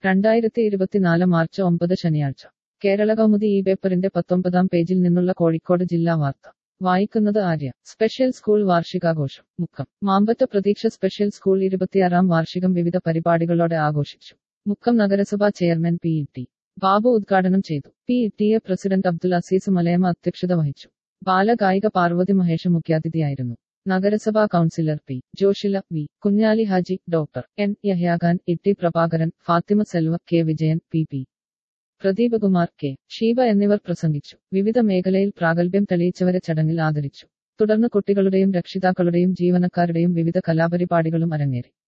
രണ്ടായിരത്തി ഇരുപത്തിനാല് മാർച്ച് ഒമ്പത് ശനിയാഴ്ച കേരള കൗമുദി ഈ പേപ്പറിന്റെ പത്തൊമ്പതാം പേജിൽ നിന്നുള്ള കോഴിക്കോട് ജില്ലാ വാർത്ത വായിക്കുന്നത് ആര്യ സ്പെഷ്യൽ സ്കൂൾ വാർഷികാഘോഷം മുക്കം മാമ്പറ്റ പ്രതീക്ഷ സ്പെഷ്യൽ സ്കൂൾ ഇരുപത്തിയാറാം വാർഷികം വിവിധ പരിപാടികളോടെ ആഘോഷിച്ചു മുക്കം നഗരസഭാ chairman P E T Babu ഉദ്ഘാടനം ചെയ്തു P E T A president Abdul Azeez Malayama അധ്യക്ഷത വഹിച്ചു ബാലഗായിക പാർവതി മഹേഷ് മുഖ്യാതിഥിയായിരുന്നു നഗരസഭാ councillor P Joshila V Kunhali Haji doctor N Yahyakhan Itty Prabhakaran Fathima Selva K Vijayan P P Pradeepkumar K Sheeba എന്നിവർ പ്രസംഗിച്ചു വിവിധ മേഖലയിൽ പ്രാഗൽഭ്യം തെളിയിച്ചവരെ ചടങ്ങിൽ ആദരിച്ചു തുടർന്ന് കുട്ടികളുടെയും രക്ഷിതാക്കളുടെയും ജീവനക്കാരുടെയും വിവിധ കലാപരിപാടികളും അരങ്ങേറി